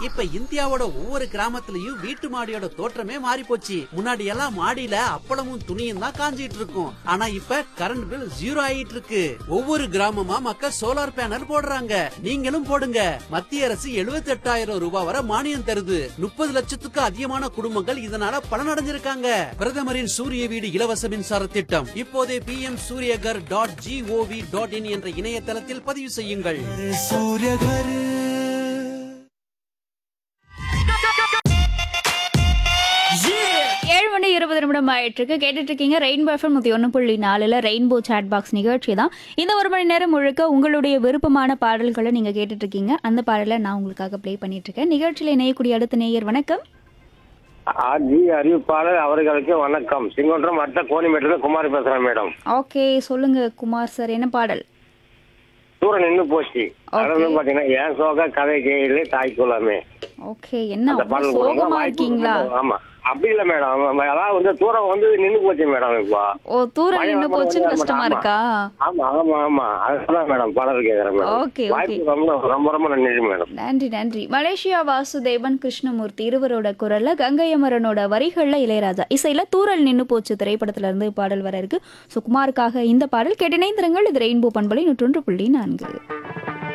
இப்ப இந்தியாவோட ஒவ்வொரு கிராமத்துலயும் வீட்டு மாடியோட தோற்றமே மாறி போச்சு முன்னாடி எல்லாம் மாடியில அப்பளமும் துணியும் தான் காஞ்சிட்டு இருக்கும் ஆனா இப்ப கரண்ட் பில் ஜீரோ ஆயிட்டு இருக்கு ஒவ்வொரு கிராமமா மக்கள் சோலார் பேனல் போடுறாங்க நீங்களும் போடுங்க மத்திய அரசு 78000 ரூபாய் வரை மானியம் தருது முப்பது லட்சத்துக்கு அதிகமான குடும்பங்கள் இதனால பலனடைஞ்சிருக்காங்க பிரதமரின் சூரிய வீடு இலவச மின்சார திட்டம் இப்போதே P M Suryaghar dot G O V dot in என்ற இணையதளத்தில் பதிவு செய்யுங்கள் सूर्य घर ஏழு மணி இருபது நிமிடம் ஆயிட்டு இருக்கு கேட்டுட்டு இருக்கீங்க ரெயின்போ எஃப்எம் நூற்றி ஒன்று புள்ளி நாலில் ரெயின்போ சாட் பாக்ஸ் நிகழ்ச்சி தான் இந்த ஒரு மணி நேரம் முழுக்க உங்களுடைய விருப்பமான பாடல்களை நீங்கள் கேட்டுட்டு இருக்கீங்க அந்த பாடலை நான் உங்களுக்காக ப்ளே பண்ணிட்டு இருக்கேன் நிகழ்ச்சியில் இணையக்கூடிய அடுத்த நேயர் வணக்கம் ஆர்ஜி அறிவிப்பாளர் அவர்களுக்கு வணக்கம் சிங்கொன்றம் அடுத்த கோணிமேட்டில் குமார் பேசுறேன் மேடம் ஓகே சொல்லுங்க குமார் சார் என்ன பாடல் தூரம் நின்று போச்சு Okay. அதாவது பாத்தீங்கன்னா ஏன் சோக கதை கேளு தாய் குலமே ஓகே என்ன அந்த அவ்வளோ பாடல் கொடுங்க. சோகமா வாய்ப்பு இருக்கீங்களா கொடுங்க. ஆமா அப்படி இல்ல மேடம் அதாவது வந்து தூரம் வந்து நின்று போச்சு மேடம் இப்போ ஓ தூரம் மழை நின்று வரும்போது போச்சுன்னு வந்து கஷ்டமா ஆமா. இருக்கா ஆமா ஆமா ஆமா அதுதான் மேடம் பாடல் கேக்குறேன் மேடம் Okay, okay. வாய்ப்பு ரொம்ப ரொம்ப ரொம்ப நன்றி மேடம் நன்றி நன்றி மலேசியா வாசுதேவன் கிருஷ்ணமூர்த்தி இருவரோட குரல்ல கங்கை அமரனோட வரிகள்ல இளையராஜா இசையில தூரல் நின்னு போச்சு திரைப்படத்துல இருந்து பாடல் வர இருக்கு ஸோ குமாருக்காக இந்த பாடல் கேட்டிணைந்திருங்கள் இது ரெயின்போ பண்பலை நூற்றொன்று புள்ளி நான்கு